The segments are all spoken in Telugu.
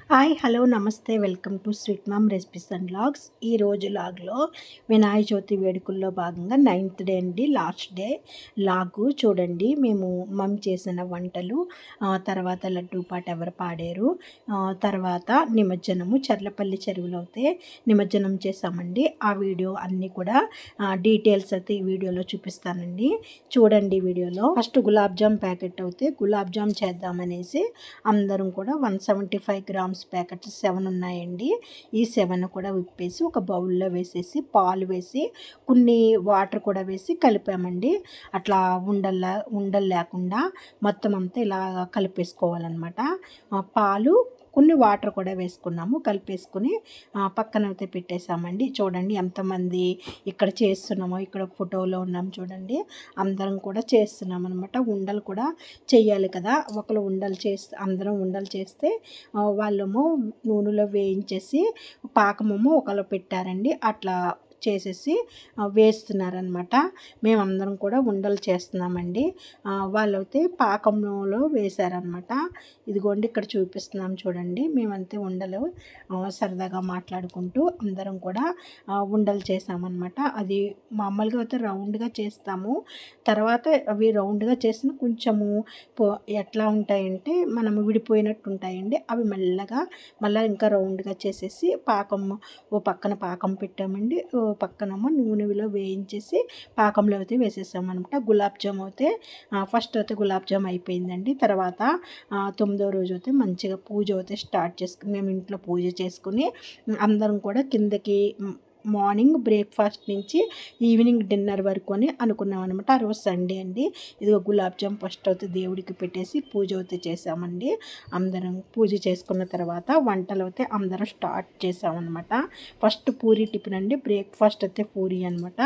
hi hello namaste welcome to sweet mom recipes and vlogs ఈ రోజు లాగ్లో వినాయక చవితి వేడుకల్లో భాగంగా నైన్త్ డే అండి లాస్ట్ డే లాగు చూడండి మేము మమ్ చేసిన వంటలు ఆ, తర్వాత లడ్డూ పాట ఎవరు పాడారు ఆ, తర్వాత నిమజ్జనము చర్లపల్లి చెరువులో అయితే నిమజ్జనం చేసామండి ఆ వీడియో అన్నీ కూడా ఆ, డీటెయిల్స్ అయితే ఈ వీడియోలో చూపిస్తానండి చూడండి ఈ వీడియోలో ఫస్ట్ గులాబ్ జామ్ ప్యాకెట్ అయితే గులాబ్ జామ్ చేద్దామనేసి అందరం కూడా one seventy five grams packets seven ఉన్నాయండి ఈ సెవెన్ కూడా విప్పేసి ఒక బౌల్లో వేసేసి పాలు వేసి కొన్ని వాటర్ కూడా వేసి కలిపామండి అట్లా ఉండల్లా ఉండలు లేకుండా మొత్తం అంతా ఇలా కలిపేసుకోవాలన్నమాట ఆ, పాలు కొన్ని వాటర్ కూడా వేసుకున్నాము కలిపేసుకుని ఆ, పక్కన అయితే పెట్టేసామండి చూడండి ఎంతమంది ఇక్కడ చేస్తున్నామో ఇక్కడ ఫోటోలో ఉన్నాం చూడండి అందరం కూడా చేస్తున్నాం అనమాట ఉండలు కూడా చెయ్యాలి కదా ఒకరు ఉండలు చేస్తే అందరం ఉండలు చేస్తే ఆ, వాళ్ళేమో నూనెలో వేయించేసి పాకమేమో ఒకళ్ళు పెట్టారండి అట్లా చేసేసి ఆ, వేస్తున్నారనమాట మేమందరం కూడా ఉండలు చేస్తున్నామండి ఆ, వాళ్ళైతే పాకంలో వేశారనమాట ఇదిగోండి ఇక్కడ చూపిస్తున్నాం చూడండి మేమంతే ఉండలు ఆ, సరదాగా మాట్లాడుకుంటూ అందరం కూడా ఆ, ఉండలు చేసామన్నమాట అది మామూలుగా అయితే రౌండ్గా చేస్తాము తర్వాత అవి రౌండ్గా చేసిన కొంచెము పో- ఎట్లా ఉంటాయంటే మనం విడిపోయినట్టు ఉంటాయండి అవి మెల్లగా మళ్ళీ ఇంకా రౌండ్గా చేసేసి పాకం ఓ పక్కన పాకం పెట్టామండి ఓ పక్కనేమో నూనెలో వేయించేసి పాకంలో అయితే వేసేసామన్నమాట గులాబ్ జామ్ అయితే ఆ, ఫస్ట్ అయితే గులాబ్ జామ్ అయిపోయిందండి తర్వాత ఆ, తొమ్మిదో రోజు అయితే మంచిగా పూజ అయితే స్టార్ట్ చేసుకుని మేము ఇంట్లో పూజ చేసుకుని అందరం కూడా కిందకి మ్, మార్నింగ్ బ్రేక్ఫాస్ట్ నుంచి ఈవినింగ్ డిన్నర్ వరకు అని అనుకున్నాం అనమాట ఆ రోజు సండే అండి ఇదిగో గులాబ్ జామ్ ఫస్ట్ అయితే దేవుడికి పెట్టేసి పూజ అయితే చేసామండి అందరం పూజ చేసుకున్న తర్వాత వంటలు అయితే అందరం స్టార్ట్ చేసామన్నమాట ఫస్ట్ పూరి టిఫిన్ అండి బ్రేక్ఫాస్ట్ అయితే పూరి అనమాట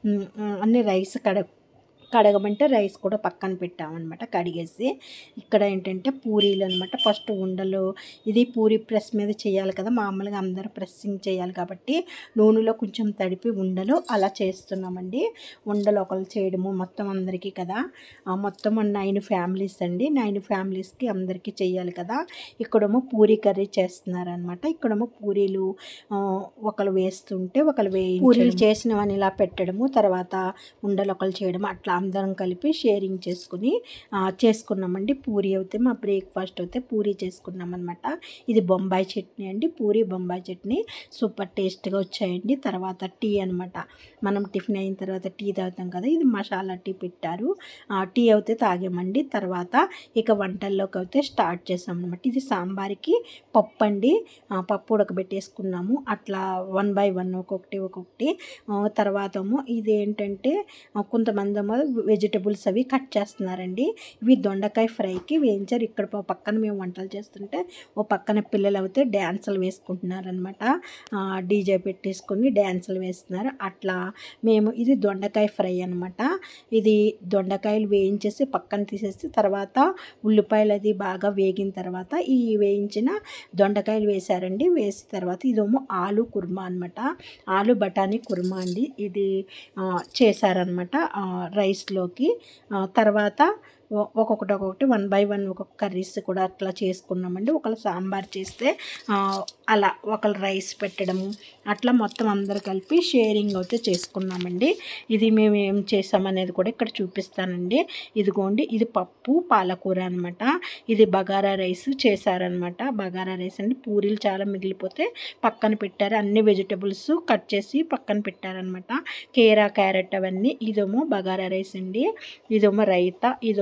అన్ని రైస్ కడ కడగమంటే రైస్ కూడా పక్కన పెట్టామన్నమాట కడిగేసి ఇక్కడ ఏంటంటే పూరీలు అనమాట ఫస్ట్ ఉండలు ఇది పూరి ప్రెస్ మీద చేయాలి కదా మామూలుగా అందరూ ప్రెస్సింగ్ చేయాలి కాబట్టి నూనెలో కొంచెం తడిపి ఉండలు అలా చేస్తున్నామండి ఉండలు ఒకళ్ళు చేయడము మొత్తం అందరికీ కదా ఆ, మొత్తం నైన్ ఫ్యామిలీస్ అండి నైన్ ఫ్యామిలీస్కి అందరికీ చేయాలి కదా ఇక్కడేమో పూరి కర్రీ చేస్తున్నారనమాట ఇక్కడేమో పూరీలు ఆ, ఒకరు వేస్తుంటే ఒకరు వేయి పూరీలు చేసినవని ఇలా పెట్టడము తర్వాత ఉండలు ఒకరు చేయడం అట్లా అందరం కలిపి షేరింగ్ చేసుకుని ఆ, చేసుకున్నామండి పూరి అయితే మా బ్రేక్ఫాస్ట్ అయితే పూరి చేసుకున్నాం అనమాట ఇది బొంబాయి చట్నీ అండి పూరి బొంబాయి చట్నీ సూపర్ టేస్ట్గా వచ్చాయండి తర్వాత టీ అనమాట మనం టిఫిన్ అయిన తర్వాత టీ తాగుతాం కదా ఇది మసాలా టీ పెట్టారు ఆ, టీ అయితే తాగామండి తర్వాత ఇక వంటల్లోకి అయితే స్టార్ట్ చేసాం అనమాట ఇది సాంబార్కి పప్పు అండి ఆ, పప్పు ఉడకబెట్టేసుకున్నాము అట్లా వన్ బై వన్ ఒక్కొక్కటి ఒక్కొక్కటి ఆ, తర్వాత ఏమో ఇది ఏంటంటే ఆ, కొంతమంది ఏమో వెజిటబుల్స్ అవి కట్ చేస్తున్నారండి ఇవి దొండకాయ ఫ్రైకి వేయించారు ఇక్కడ ప- పక్కన మేము వంటలు చేస్తుంటే ఓ పక్కన పిల్లలు అయితే డ్యాన్సులు వేసుకుంటున్నారనమాట డీజే పెట్టేసుకొని డ్యాన్సులు వేస్తున్నారు అట్లా మేము ఇది దొండకాయ ఫ్రై అనమాట ఇది దొండకాయలు వేయించేసి పక్కన తీసేసి తర్వాత ఉల్లిపాయలు అది బాగా వేగిన తర్వాత ఈ వేయించిన దొండకాయలు వేశారండి వేసిన తర్వాత ఇదేమో ఆలు కుర్మా అనమాట ఆలు బఠానీ కుర్మా అండి ఇది ఆ, చేశారనమాట ఆ, రైస్లోకి ఆ, తర్వాత ఒ- ఒక్కొక్కటి ఒక్కొక్కటి వన్ బై వన్ ఒక్కొక్క కర్రీస్ కూడా అట్లా చేసుకున్నామండి ఒకళ్ళు సాంబార్ చేస్తే ఆ, అలా ఒకళ్ళు రైస్ పెట్టడము అట్లా మొత్తం అందరు కలిపి షేరింగ్ అయితే చేసుకున్నామండి ఇది మేము ఏం చేసామనేది కూడా ఇక్కడ చూపిస్తానండి ఇదిగోండి ఇది పప్పు పాలకూర అనమాట ఇది బగారా రైస్ చేశారనమాట బగారా రైస్ అండి పూరీలు చాలా మిగిలిపోతే పక్కన పెట్టారు అన్ని వెజిటబుల్స్ కట్ చేసి పక్కన పెట్టారనమాట కీరా క్యారెట్ అవన్నీ ఇదేమో బగారా రైస్ అండి ఇదేమో రైతా ఇది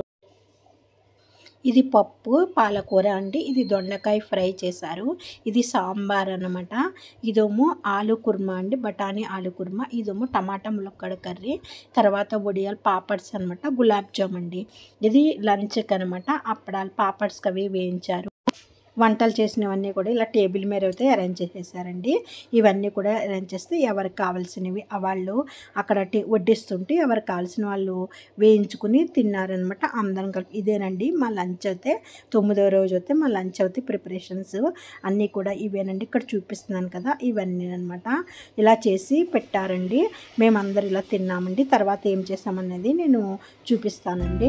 ఇది పప్పు పాలకూర అండి ఇది దొండకాయ ఫ్రై చేశారు ఇది సాంబార్ అన్నమాట ఇదేమో ఆలు కుర్మా అండి బఠానీ ఆలు కుర్మా ఇదేమో టమాటా ములక్కడ కర్రీ తర్వాత వడియాలు పాపడ్స్ అనమాట గులాబ్ జామ్ అండి ఇది లంచ్కి అనమాట అప్పడాలు పాపడ్స్కి అవి వేయించారు వంటలు చేసినవన్నీ కూడా ఇలా టేబుల్ మీద అయితే అరేంజ్ చేసేసారండి ఇవన్నీ కూడా అరేంజ్ చేస్తే ఎవరికి కావాల్సినవి ఆ వాళ్ళు అక్కడ టి- వడ్డిస్తుంటే ఎవరికి కావాల్సిన వాళ్ళు వేయించుకుని తిన్నారనమాట అందరం కలిపి ఇదేనండి మా లంచ్ అయితే తొమ్మిదో రోజు అయితే మా లంచ్ అయితే ప్రిపరేషన్స్ అన్నీ కూడా ఇవేనండి ఇక్కడ చూపిస్తున్నాను కదా ఇవన్నీ అనమాట ఇలా చేసి పెట్టారండి మేమందరం ఇలా తిన్నామండి తర్వాత ఏం చేసామనేది నేను చూపిస్తానండి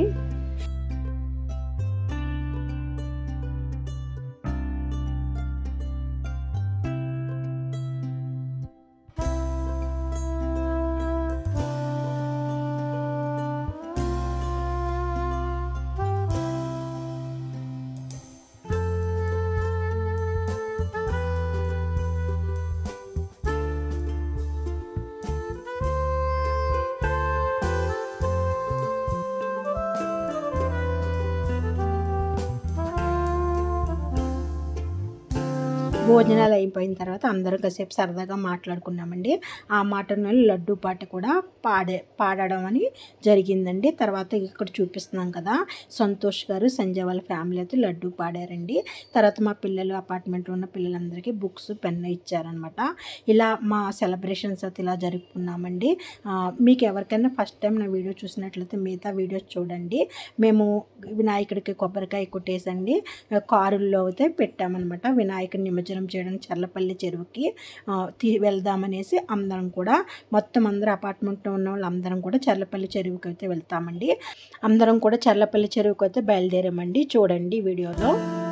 భోజనాలు అయిపోయిన తర్వాత అందరం కాసేపు సరదాగా మాట్లాడుకున్నామండి ఆ మాటను లడ్డు పాట కూడా పాడే పాడడం అని జరిగిందండి తర్వాత ఇక్కడ చూపిస్తున్నాం కదా సంతోష్ గారు సంజయ్ వాళ్ళ ఫ్యామిలీ అయితే లడ్డు పాడారండి తర్వాత మా పిల్లలు అపార్ట్మెంట్లో ఉన్న పిల్లలందరికీ బుక్స్ పెన్ ఇచ్చారనమాట ఇలా మా సెలబ్రేషన్స్ అయితే ఇలా జరుపుకున్నామండి ఆ, మీకు ఎవరికైనా ఫస్ట్ టైం నా వీడియో చూసినట్లయితే మిగతా వీడియోస్ చూడండి మేము వినాయకుడికి కొబ్బరికాయ కొట్టేసండి ఆ, కారుల్లో అయితే పెట్టామన్నమాట వినాయకుడి నిమజ్జనం చేయడానికి చర్లపల్లి చెరువుకి ఆ, తీ వెళ్దామనేసి అందరం కూడా మొత్తం అందరూ అపార్ట్మెంట్లో ఉన్న వాళ్ళందరం కూడా చర్లపల్లి చెరువుకి అయితే వెళ్తామండి అందరం కూడా చర్లపల్లి చెరువుకి అయితే బయలుదేరామండి చూడండి వీడియోలో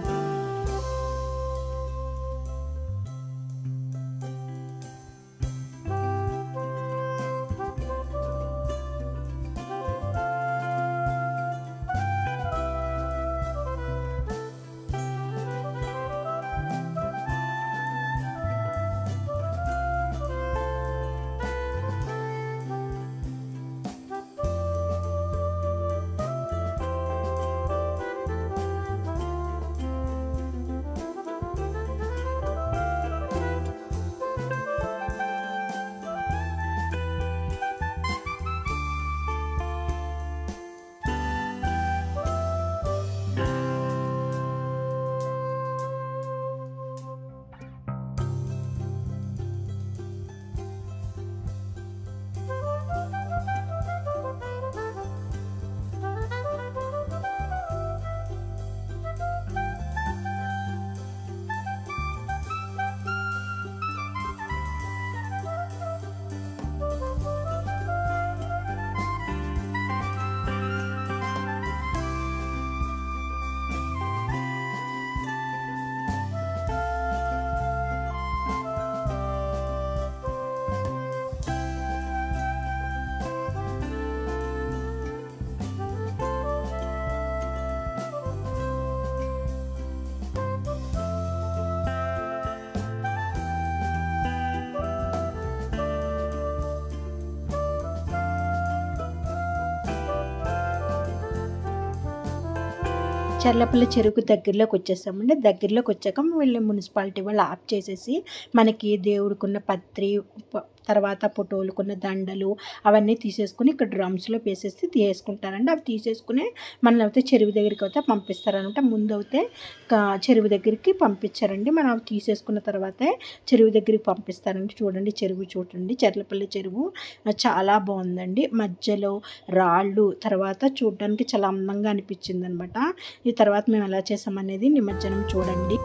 చర్లపల్లి చెరుకు దగ్గరలోకి వచ్చేసామండి దగ్గరలోకి వచ్చాక వీళ్ళు మున్సిపాలిటీ వాళ్ళు ఆఫ్ చేసేసి మనకి దేవుడికున్న పత్రి ప- తర్వాత ఫోటోలుకున్న దండలు అవన్నీ తీసేసుకుని ఇక్కడ డ్రమ్స్లో వేసేసి తీసేసుకుంటారండి అవి తీసేసుకుని మనం అయితే చెరువు దగ్గరికి అయితే పంపిస్తారనమాట ముందు అయితే క- చెరువు దగ్గరికి పంపించారండి మనం అవి తీసేసుకున్న తర్వాతే చెరువు దగ్గరికి పంపిస్తారండి చూడండి చెరువు చూడండి చర్లపల్లి చెరువు ఆ, చాలా బాగుందండి మధ్యలో రాళ్ళు తర్వాత చూడడానికి చాలా అందంగా అనిపించింది అనమాట ఈ తర్వాత మేము ఎలా చేసామనేది నిమజ్జనం చూడండి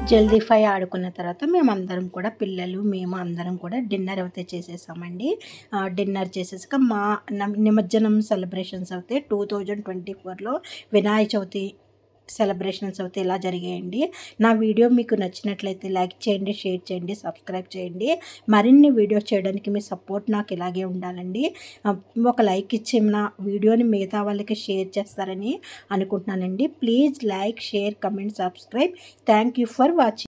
జల్దీ ఫై ఆడుకున్న తర్వాత మేము అందరం కూడా పిల్లలు మేము అందరం కూడా డిన్నర్ అయితే చేసేసామండి ఆ, డిన్నర్ చేసేసాక మా నం- నిమజ్జనం సెలబ్రేషన్స్ అయితే టూ థౌజండ్ ట్వంటీ ఫోర్లో వినాయక చవితి సెలబ్రేషన్స్ అయితే ఇలా జరిగాయండి నా వీడియో మీకు నచ్చినట్లయితే లైక్ చేయండి షేర్ చేయండి సబ్స్క్రైబ్ చేయండి మరిన్ని వీడియోస్ చేయడానికి మీ సపోర్ట్ నాకు ఇలాగే ఉండాలండి ఆ, ఒక లైక్ ఇచ్చి నా వీడియోని మిగతా వాళ్ళకి షేర్ చేస్తారని అనుకుంటున్నానండి please like share comment subscribe thank you for watching